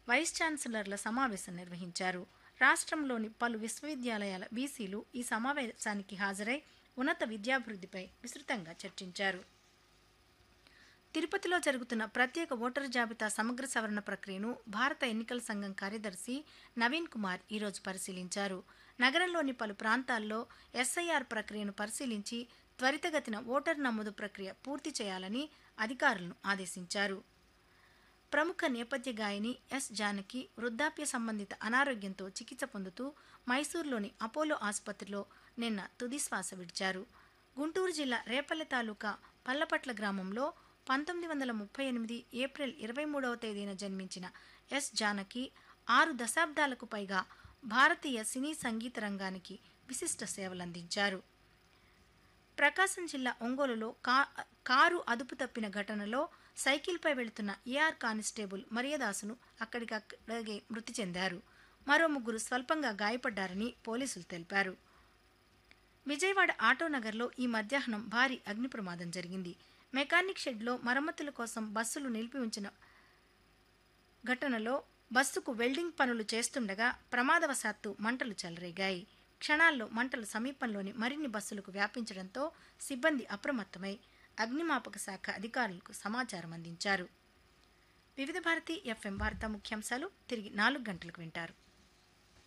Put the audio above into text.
vice ఛాన్సలర్ల సమావేశం నిర్వహించారు రాష్ట్రంలోని పలు విశ్వవిద్యాలయాల వీసీలు ఈ సమావేశానికి హాజరై ఉన్నత విద్యాభివృద్ధిపై విస్తృతంగా చర్చించారు తిరుపతిలో జరుగుతున్న ప్రత్యేక ఓటరు జాబితా సమగ్ర సవరణ ప్రక్రియను భారత ఎన్నికల సంఘం కార్యదర్శి నవీన్ కుమార్ ఈరోజు పరిశీలించారు నగరంలోని పలు ప్రాంతాల్లో ఎస్ఐఆర్ ప్రక్రియను పరిశీలించి త్వరితగతిన ఓటర్ నమోదు ప్రక్రియ పూర్తి చేయాలని అధికారులను ఆదేశించారు ప్రముఖ నేపథ్య గాయని ఎస్ జానకి వృద్ధాప్య సంబంధిత అనారోగ్యంతో చికిత్స పొందుతూ మైసూరులోని అపోలో ఆసుపత్రిలో నిన్న తుది శ్వాస విడిచారు గుంటూరు జిల్లా రేపల్లె తాలూకా పల్లపట్ల గ్రామంలో పంతొమ్మిది వందల ముప్పై ఎనిమిది ఏప్రిల్ ఇరవై మూడవ తేదీన జన్మించిన ఎస్ జానకి ఆరు దశాబ్దాలకు పైగా భారతీయ సినీ సంగీత రంగానికి విశిష్ట సేవలందించారు ప్రకాశం జిల్లా ఒంగోలులో కా కారు అదుపు తప్పిన ఘటనలో సైకిల్పై వెళుతున్న ఏఆర్ కానిస్టేబుల్ మరియదాసును అక్కడికక్కడే మృతి చెందారు మరో ముగ్గురు స్వల్పంగా గాయపడ్డారని పోలీసులు తెలిపారు విజయవాడ ఆటోనగర్లో ఈ మధ్యాహ్నం భారీ అగ్ని ప్రమాదం జరిగింది మెకానిక్ షెడ్లో మరమ్మతుల కోసం బస్సులు నిలిపి ఉంచిన ఘటనలో బస్సుకు వెల్డింగ్ పనులు చేస్తుండగా ప్రమాదవశాత్తు మంటలు చెలరేగాయి క్షణాల్లో మంటలు సమీపంలోని మరిన్ని బస్సులకు వ్యాపించడంతో సిబ్బంది అప్రమత్తమై అగ్నిమాపక శాఖ అధికారులకు సమాచారం అందించారు వివిధ భారతి ఎఫ్ఎం వార్తా ముఖ్యాంశాలు తిరిగి నాలుగు గంటలకు వింటారు